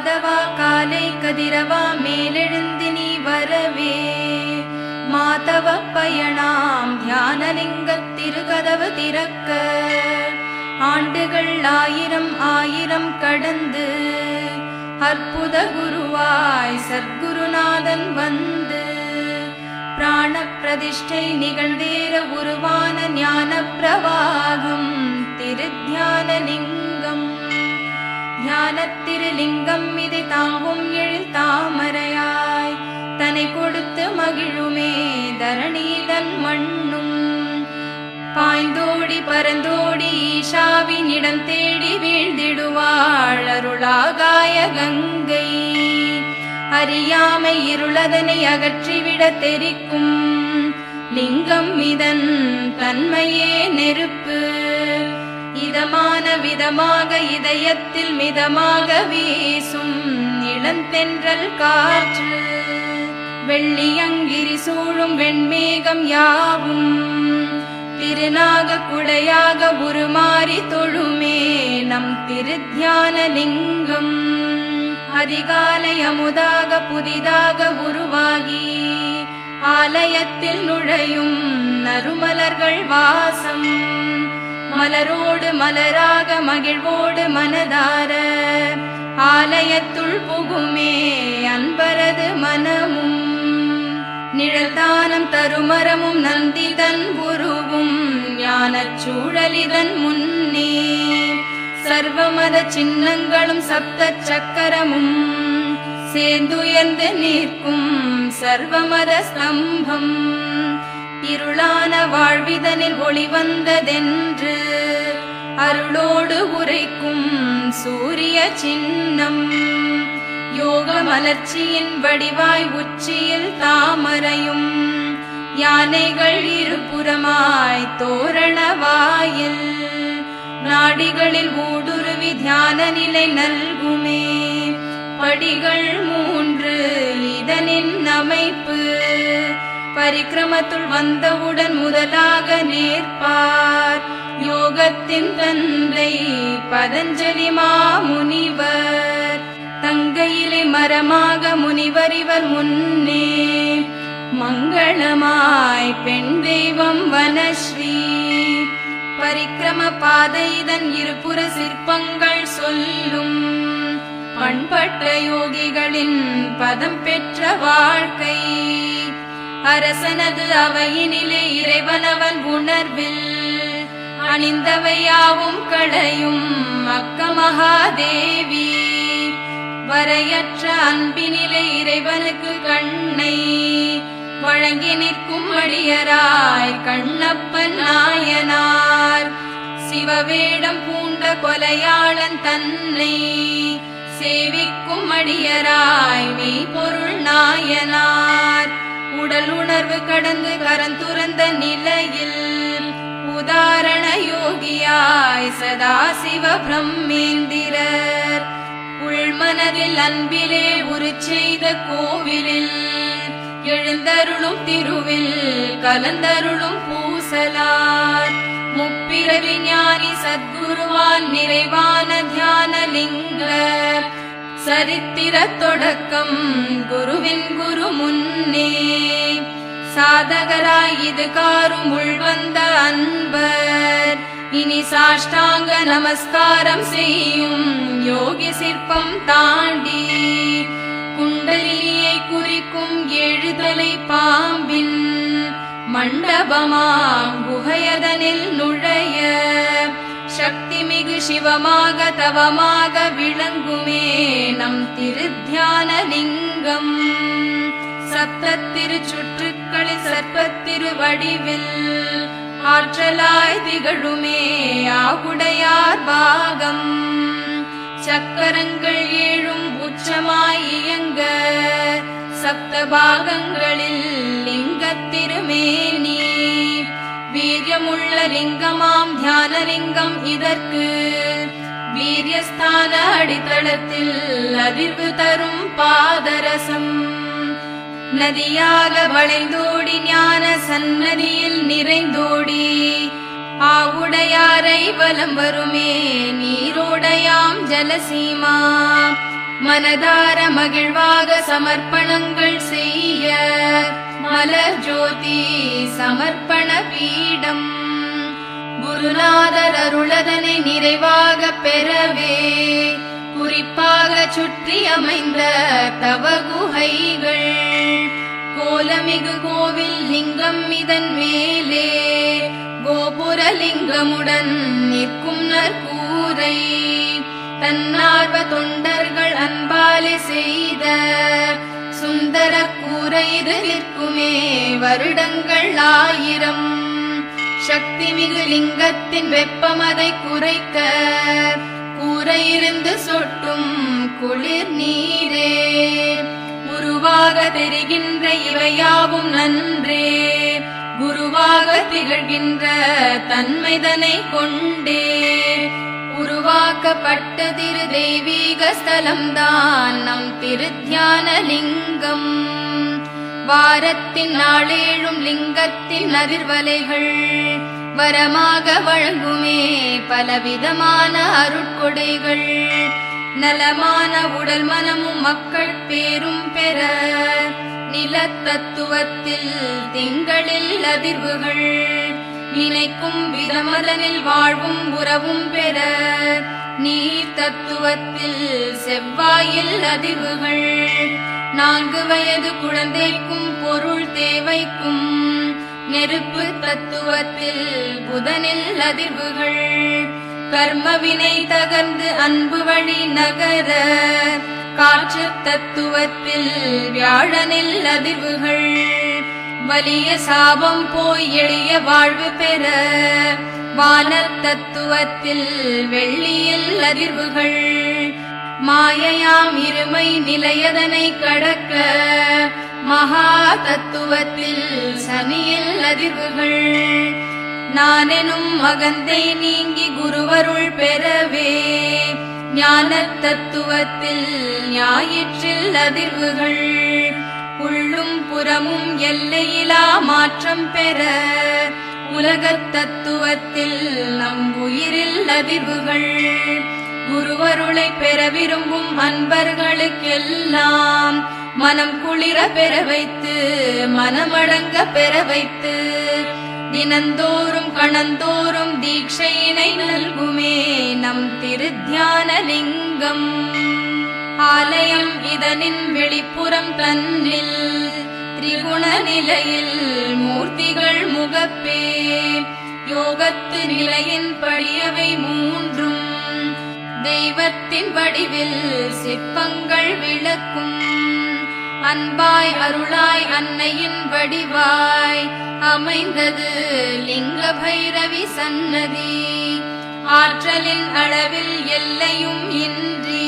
மாதவா காலை கதிரவா மேலெழுந்து நீ வரவே மாதவ பயணாம் தியானலிங்கத் திருகதவு திறக்க ஆண்டுகள் ஆயிரம் ஆயிரம் கடந்து அற்புத குருவாய் சத்குருநாதன் வந்து பிராண பிரதிஷ்டை நிகழ்ந்தேற உருவான ஞான பிரவாகம் திருத்தியான லிங்கம் ஞானத்திருலிங்கம் இதை தாங்கும் எழில் தாமரையாய் தன்னை கொடுத்து மகிழுமே தரணிதன் மண்ணும் பாய்ந்தோடி பரந்தோடி ஈஷாவின் இடம் தேடி வீழ்ந்திடுவாள் அருளாகாய கங்கை அறியாமை இருளதனை அகற்றிவிட தெரிக்கும் லிங்கம் இதன் தன்மையே நெருப்பு இதமான விதமாக இதயத்தில் மிதமாக வீசும் இளந்தென்றல் காற்று வெள்ளியங்கிரி சூழும் வெண்மேகம் யாவும் திருநாக குடையாக உருமாறி தொழுமே நம் திருத்தியான லிங்கம் அதிகாலை அமுதாக புதிதாக உருவாகி ஆலயத்தில் நுழையும் நறுமலர்கள் வாசம் மலரோடு மலராக மகிழ்வோடு மனதார ஆலயத்துள் புகுமே அன்பரது மனமும் நிழல்தானம் தருமரமும் நந்திதன் உருவும் ஞானச் சூழலிதன் முன்னே சர்வமத சின்னங்களும் சப்த சக்கரமும் சேர்ந்துயர்ந்து நிற்கும் சர்வமத ஸ்தம்பம் இருளான வாழ்விதனில் ஒளி வந்ததென்று அருளோடு உரைக்கும் சூரிய சின்னம் யோக மலர்ச்சியின் வடிவாய் உச்சியில் தாமரையும் யானைகள் இருபுறமாய் தோரண வாயில் நாடிகளில் ஊடுருவி தியான நிலை நல்குமே படிகள் மூன்று இதனின் அமைப்பு பரிக்கிரமத்துள் வந்தவுடன் முதலாக நேர்ப்பார் யோகத்தின் தந்தை பதஞ்சலி மாமுனிவர் தங்கையிலே மரமாக முனிவர் இவர் முன்னே மங்களமாய் பெண் தெய்வம் வனஸ்ரீ பரிக்கிரம பாதை இதன் இருபுற சிற்பங்கள் சொல்லும் பண்பட்ட யோகிகளின் பதம் பெற்ற வாழ்க்கை அரசனது அவையினிலே இறைவனவன் உணர்வில் அணிந்தவையாவும் களையும் அக்க மகாதேவி வரையற்ற அன்பினிலே இறைவனுக்கு கண்ணை வழங்கி நிற்கும் அடியராய் கண்ணப்பன் நாயனார் சிவவேடம் பூண்ட கொலையாளன் தன்னை சேவிக்கும் அடியராய் மெய்ப்பொருள் நாயனார் உடல் உணர்வு கடந்து கரந்துறந்த நிலையில் உதாரண யோகியாய் சதாசிவ பிரம்மேந்திரர் உள்மனதில் அன்பிலே உரு செய்த கோவிலில் எழுந்தருளும் திருவில் கலந்தருளும் பூசலார் முப்பிறவி ஞானி சத்குருவான் நிறைவான தியான லிங்க சரித்திர தொடக்கம் குருவின் குரு முன்னே சாதகராய் இது காரும் உள்வந்த அன்பர் இனி சாஷ்டாங்க நமஸ்காரம் செய்யும் யோகி சிற்பம் தாண்டி குண்டலினியை குறிக்கும் எழுதலை பாம்பின் மண்டபமாம் குகையதனில் நுழைய சக்தி மிகு சிவமாக தவமாக விளங்குமே நம் திருத்தியான லிங்கம் சப்தத்திரு சுற்றுக்களில் சர்ப்பத்திரு வடிவில் ஆற்றலாய் திகழுமே ஆகுடையார் பாகம் சக்கரங்கள் ஏழும் உச்சமாய் இயங்க சப்த பாகங்களில் லிங்கத்திருமேனி வீரியமுள்ள லிங்கமாம் தியானலிங்கம் இதற்கு வீரியஸ்தான அடித்தளத்தில் அதிர்வு தரும் பாதரசம் நதியாக வளைந்தோடி ஞான சன்னதியில் நிறைந்தோடி ஆவுடையாரை வலம் வருமே நீரோடையாம் ஜலசீமா மனதார மகிழ்வாக சமர்ப்பணங்கள் செய்ய மலர் ஜோதி சமர்ப்பண பீடம் குருநாதர் அருளதனை நிறைவாக பெறவே குறிப்பாக சுற்றி அமைந்த தவ குகைகள் கோலமிகு கோவில் லிங்கம் இதன் மேலே கோபுர லிங்கமுடன் நிற்கும் நற்கூரை தன்னார்வ தொண்டர்கள் அன்பாலே செய்த சுந்தர கூரை இது நிற்குமே வருடங்கள் ஆயிரம் சக்தி மிகு லிங்கத்தின் வெப்பம் அதை குறைக்க கூரையிருந்து சொட்டும் குளிர் நீரே உருவாக தெரிகின்ற இவையாவும் நன்றே குருவாக திகழ்கின்ற தன்மைதனை கொண்டே உருவாக்கப்பட்ட திரு தெய்வீக ஸ்தலம்தான் நம் திருத்தியான லிங்கம் வாரத்தின் நாளேழும் லிங்கத்தின் அதிர்வலைகள் வரமாக வழங்குமே பலவிதமான அருட்கொடைகள் நலமான உடல் மனமும் மக்கள் பேரும் பெற நிலத்தத்துவத்தில் திங்களில் அதிர்வுகள் நினைக்கும் விதமதனில் வாழ்வும் உறவும் பெற நீர் தத்துவத்தில் செவ்வாயில் அதிர்வுகள் நான்கு வயது குழந்தைக்கும் பொருள் தேவைக்கும் நெருப்பு தத்துவத்தில் புதனில் அதிர்வுகள் கர்மவினை தகர்ந்து அன்பு வழி நகர காற்று தத்துவத்தில் வியாழனில் அதிர்வுகள் வலிய சாபம் போய் எளிய வாழ்வு பெற வானர் தத்துவத்தில் வெள்ளியில் அதிர்வுகள் மாயையாம் இருமை நிலையதனை கடக்க மகா தத்துவத்தில் சனியில் அதிர்வுகள் நானெனும் மகந்தை நீங்கி குருவருள் பெறவே ஞான தத்துவத்தில் ஞாயிற்றில் அதிர்வுகள் உள்ளும் புறமும் எல்லையிலா மாற்றம் பெற உலகத் தத்துவத்தில் நம் உயிரில் அதிர்வுகள் குருவருளை பெற விரும்பும் அன்பர்களுக்கெல்லாம் மனம் குளிர பெற வைத்து மனமடங்க பெற வைத்து தினந்தோறும் கணந்தோறும் தீட்சையினை நல்குமே நம் திருத்தியான லிங்கம் ஆலயம் இதனின் வெளிப்புறம் தன்னில் திரிகுண நிலையில் மூர்த்திகள் முகப்பே யோகத்து நிலையின் படியவை மூன்றும் தெய்வத்தின் வடிவில் சிற்பங்கள் விளக்கும் அன்பாய் அருளாய் அன்னையின் வடிவாய் அமைந்தது லிங்க பைரவி சன்னதி ஆற்றலின் அளவில் எல்லையும் இன்றி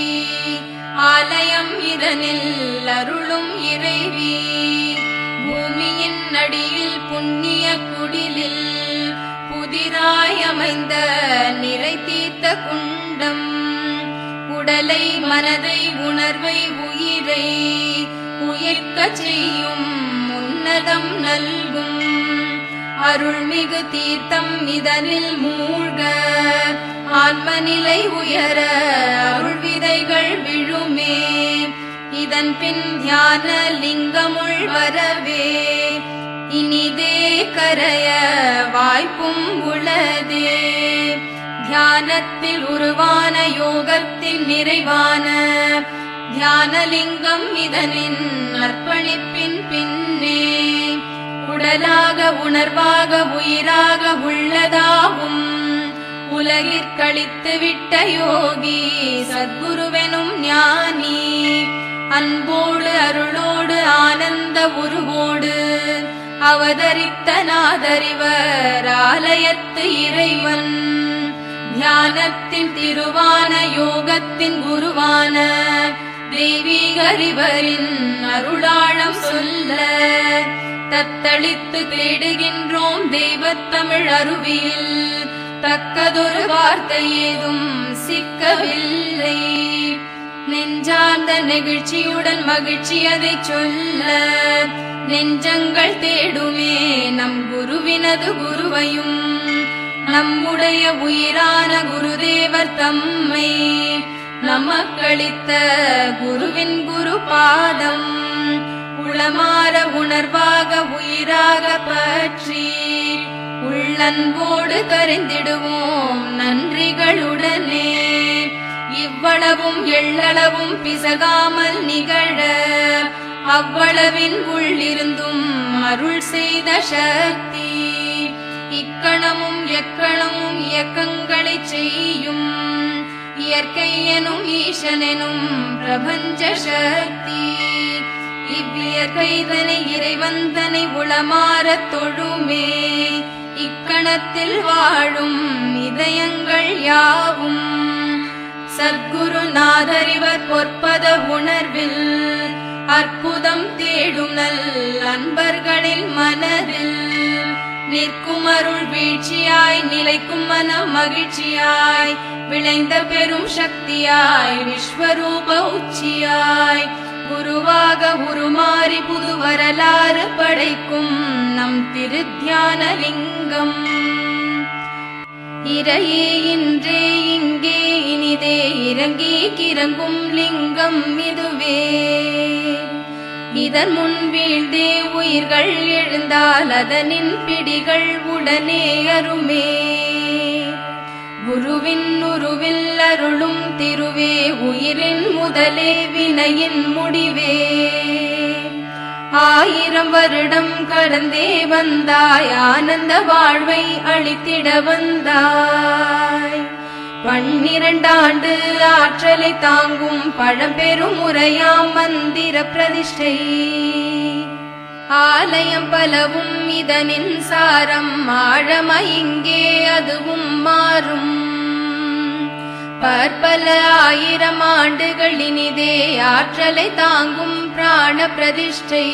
ஆலயம் இதனில் அருளும் இறைவி பூமியின் அடியில் புண்ணிய குடிலில் புதிராய் அமைந்த நிறை தீர்த்த குண்டம் உடலை மனதை உணர்வை உயிரை உயிர்க்கச் செய்யும் உன்னதம் நல்கும் அருள்மிகு தீர்த்தம் இதனில் மூழ்க ஆன்மநிலை உயர அருள் விதைகள் விழுமே இதன் பின் தியான லிங்கமுள் வரவே இனிதே கரைய வாய்ப்பும் உளதே தியானத்தில் உருவான யோகத்தின் நிறைவான தியானலிங்கம் இதனின் அர்ப்பணிப்பின் பின்னே உடலாக உணர்வாக உயிராக உள்ளதாகும் உலகிற்கழித்து விட்ட யோகி சத்குருவெனும் ஞானி அன்போடு அருளோடு ஆனந்த உருவோடு அவதரித்த நாதறிவர் ஆலயத்து இறைவன் தியானத்தின் திருவான யோகத்தின் குருவான தெய்வீக அறிவரின் அருளாழம் சொல்ல தத்தளித்து தேடுகின்றோம் தெய்வத்தமிழ் அருவியில் தக்கதொரு வார்த்தை ஏதும் சிக்கவில்லை நெஞ்சார்ந்த நெகிழ்ச்சியுடன் மகிழ்ச்சி அதை சொல்ல நெஞ்சங்கள் தேடுமே நம் குருவினது குருவையும் நம்முடைய உயிரான குருதேவர் தம்மை நமக்களித்த குருவின் குரு பாதம் உளமாற உணர்வாக உயிராக பற்றி உள்ளன்போடு கரைந்திடுவோம் நன்றிகளுடனே இவ்வளவும் எள்ளளவும் பிசகாமல் நிகழ அவ்வளவின் உள்ளிருந்தும் அருள் செய்த சக்தி இக்கணமும் எக்கணமும் இயக்கங்களைச் செய்யும் இயற்கை எனும் ஈசனெனும் பிரபஞ்ச சக்தி இவ்வியற்கைதனை இறைவந்தனை உளமாறத் தொழுமே இக்கணத்தில் வாழும் இதயங்கள் யாவும் சத்குருநாதரிவர் பொற்பத உணர்வில் அற்புதம் தேடும் நல் அன்பர்களின் மனதில் நிற்கும் அருள் வீழ்ச்சியாய் நிலைக்கும் மன மகிழ்ச்சியாய் விளைந்த பெரும் சக்தியாய் விஸ்வரூப உச்சியாய் குருவாக உருமாறி புது வரலாறு படைக்கும் நம் திருத்தியான லிங்கம் இறையே இன்றே இங்கே இனிதே இறங்கி கிறங்கும் லிங்கம் இதுவே இதன் முன் வீழ்ந்தே உயிர்கள் எழுந்தால் அதனின் பிடிகள் உடனே அருமே குருவின் உருவில் அருளும் திருவே உயிரின் முதலே வினையின் முடிவே ஆயிரம் வருடம் கடந்தே வந்தாய் ஆனந்த வாழ்வை அளித்திட வந்தாய் பன்னிரண்டாண்டு ஆற்றலை தாங்கும் பழம்பெரும் முறையாம் மந்திர பிரதிஷ்டை ஆலயம் பலவும் இதனின் சாரம் ஆழமை இங்கே அதுவும் மாறும் பற்பல ஆயிரம் ஆண்டுகளினிதே ஆற்றலை தாங்கும் பிராண பிரதிஷ்டை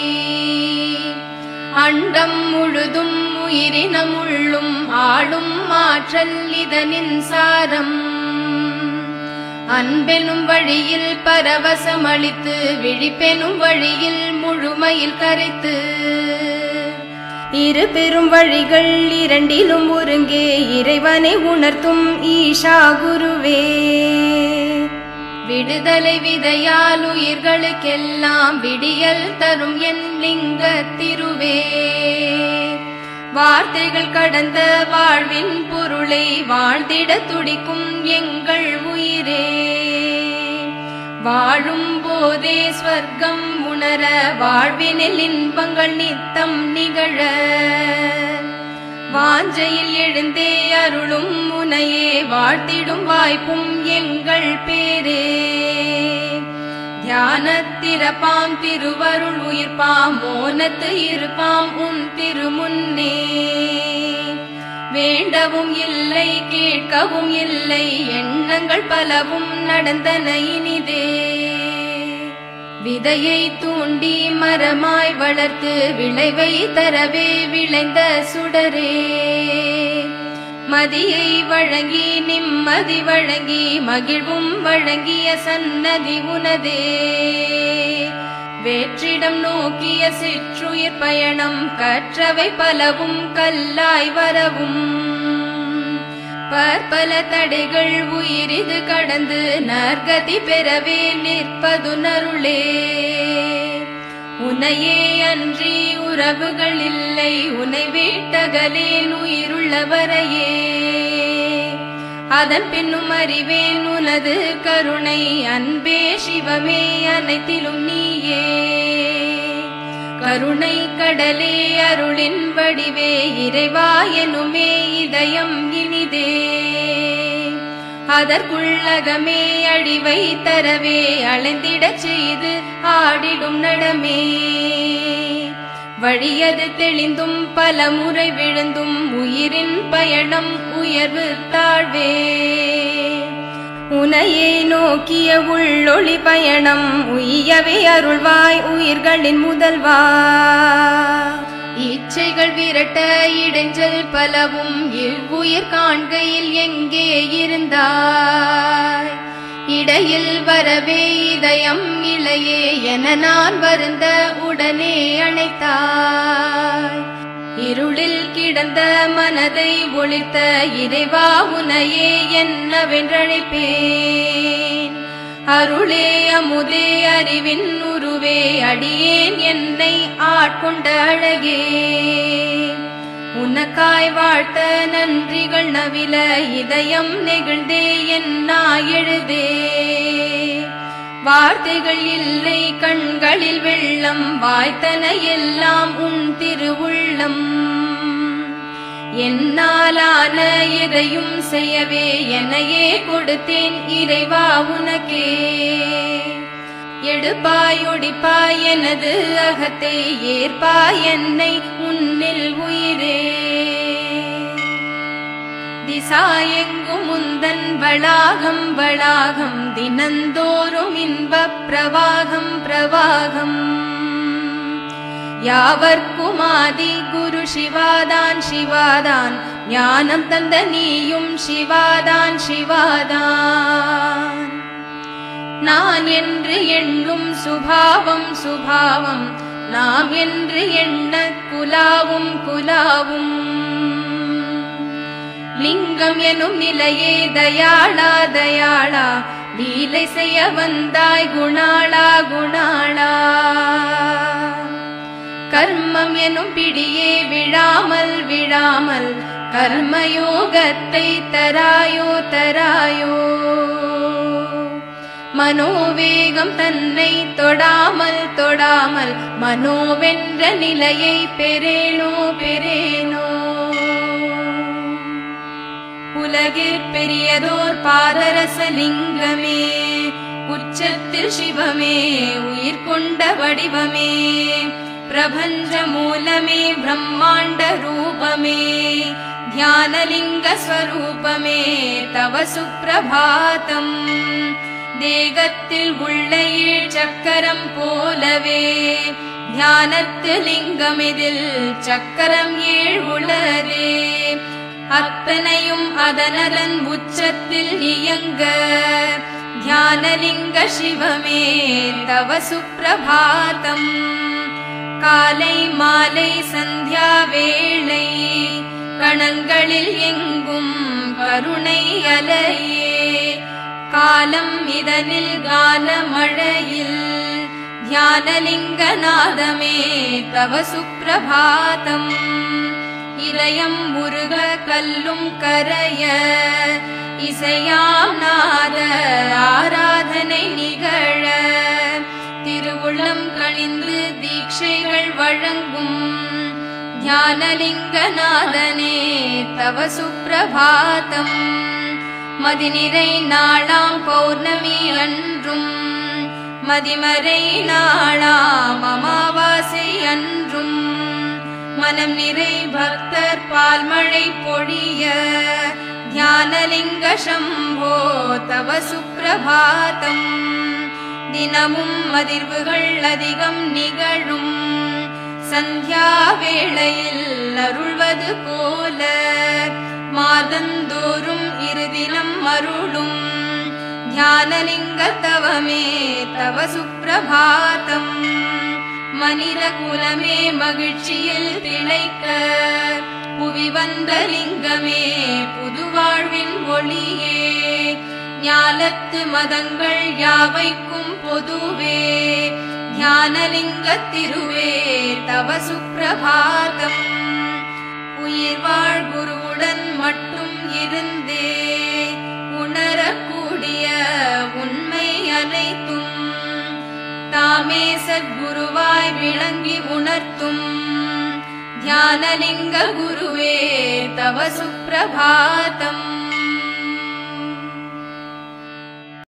அண்டம் முழுதும் உயிரினம் உள்ளும் ஆளும் ஆற்றல் இதனின் சாரம் அன்பெனும் வழியில் பரவசமளித்து விழிப்பெனும் வழியில் முழுமையில் கரைத்து இரு பெரும் வழிகள் இரண்டிலும் ஒருங்கே இறைவனை உணர்த்தும் ஈஷா குருவே விடுதலை விதையால் உயிர்களுக்கெல்லாம் விடியல் தரும் என் லிங்க திருவே வார்த்தைகள் கடந்த வாழ்வின் பொருளை வாழ்ந்திட துடிக்கும் எங்கள் உயிரே வாழும் போதே ஸ்வர்க்கம் உணர வாழ்வினில் இன்பங்கள் நித்தம் நிகழ வாஞ்சையில் எழுந்தே அருளும் முனையே வாழ்த்திடும் வாய்ப்பும் எங்கள் பேரே தியானத்திறப்பாம் திருவருள் உயிர்ப்பாம் மோனத்து இருப்பாம் உன் திருமுன்னே வேண்டவும் இல்லை கேட்கவும் இல்லை எண்ணங்கள் பலவும் நடந்தன இனிதே விதையை தூண்டி மரமாய் வளர்த்து விளைவை தரவே விளைந்த சுடரே மதியை வழங்கி நிம்மதி வழங்கி மகிழ்வும் வழங்கிய சன்னதி உனதே வேற்றிடம் நோக்கிய சிற்றுயிர் பயணம் கற்றவை பலவும் கல்லாய் வரவும் பற்பல தடைகள் உயிரிது கடந்து நற்கதி பெறவே நிற்பது நருளே உனையே அன்றி உறவுகள் இல்லை உனை வீட்டகலேன் உயிருள்ளவரையே அதன் பின்னும் அறிவேன் உனது கருணை அன்பே சிவமே அனைத்திலும் நீயே கருணை கடலே அருளின் வடிவே இறைவா எனுமே இதயம் இனிதே அதற்குள்ளகமே அழிவை தரவே அலைந்திடச் செய்து ஆடிடும் நடமே வழியது தெளிந்தும் பல முறை விழுந்தும் உயிரின் பயணம் உயர்வு தாழ்வே உனையே நோக்கிய உள்ளொளி பயணம் உய்யவே அருள்வாய் உயிர்களின் முதல்வா இச்சைகள் விரட்ட இடைஞ்சல் பலவும் இவ்வுயிர் காண்கையில் எங்கே இருந்தாய் இடையில் வரவே இதயம் இளையே என நான் வருந்த உடனே அணைத்தாய் இருளில் கிடந்த மனதை ஒளித்த இறைவா உனையே என்னவென்றழைப்பேன் அருளே அமுதே அறிவின் உருவே அடியேன் என்னை ஆட்கொண்ட அழகே உனக்காய் வாழ்த்த நன்றிகள் நவில இதயம் நெகிழ்ந்தே என்னா எழுதே வார்த்தைகள் இல்லை கண்களில் வெள்ளம் வாய்த்தன எல்லாம் உன் திருவுள்ளம் என்னாலான எதையும் செய்யவே என்னையே கொடுத்தேன் இறைவா உனக்கே எடுப்பாய் ஒடிப்பாய் எனது அகத்தை ஏற்பாய் என்னை உன்னில் உயிரே திசாயெங்கும் முந்தன் வளாகம் வளாகம் தினந்தோறும் இன்பப் பிரவாகம் பிரவாகம் யாவர்க்குமாதி குரு சிவாதான் சிவாதான் ஞானம் தந்த நீயும் சிவாதான் சிவாதான் நான் என்று எண்ணும் சுபாவம் சுபாவம் நாம் என்று எண்ண குலாவும் குலாவும் லிங்கம் எனும் நிலையே தயாளா தயாளா லீலை செய்ய வந்தாய் குணாளா குணாளா கர்மம் எனும் பிடியே விழாமல் விழாமல் கர்மயோகத்தை தராயோ தராயோ மனோவேகம் தன்னை தொடாமல் தொடாமல் மனோவென்ற நிலையை பெறேனோ பெறேனோ உலகிற் பெரியதோர் பாதரசலிங்கமே உச்சத்தில் சிவமே உயிர் கொண்ட வடிவமே பிரபஞ்ச மூலமே பிரம்மாண்ட ரூபமே ध्यानलिङ्ग स्वरूपமே தவ சுப்பிரபாதம் தேகத்தில் உள்ள ஏழ் சக்கரம் போலவே தியானத்து லிங்கமிதில் சக்கரம் ஏழ் உளரே அத்தனையும் அதனதன் உச்சத்தில் இயங்க தியானலிங்க சிவமே தவ சுப்பிரபாதம் காலை மாலை சந்தியா வேளை கணங்களில் எங்கும் கருணை அலையே காலம் இதனில் கால மழையில் தியானலிங்க நாதமே தவ சுப்பிரபாதம் இதயம் முருக கல்லும் கரைய இசையாம் நாத ஆராதனை நிகழ திருவுளம் கணிந்து தீட்சைகள் வழங்கும் ஞானலிங்கநாதனே தவ சுப்பிரபாதம் மதிநிறை நாளாம் பௌர்ணமி அன்றும் மதிமறை நாளாம் அமாவாசை அன்றும் மனம் நிறை பக்தர் பால்மழை பொழிய தியானலிங்க சம்போ தவ சுப்பிரபாதம் தினமும் அதிர்வுகள் அதிகம் நிகழும் சந்தியா வேளையில் அருள்வது போல மாதந்தோறும் இருதினம் அருளும் தியானலிங்க தவமே தவ சுப்பிரபாதம் மனித குலமே மகிழ்ச்சியில் திளைக்க புவி வந்த லிங்கமே புதுவாழ்வின் ஒளியே ஞாலத்து மதங்கள் யாவைக்கும் பொதுவே ஞானலிங்க திருவே தவ சுப்பிரபாதம் உயிர் வாழ் குருவுடன் மட்டும் இருந்தே உணரக்கூடிய உண்மை அனைத்தும் தாமே சத்குருவாய் விளங்கி உணர்த்தும் தியானலிங்க குருவே தவ சுப்பிரபாதம்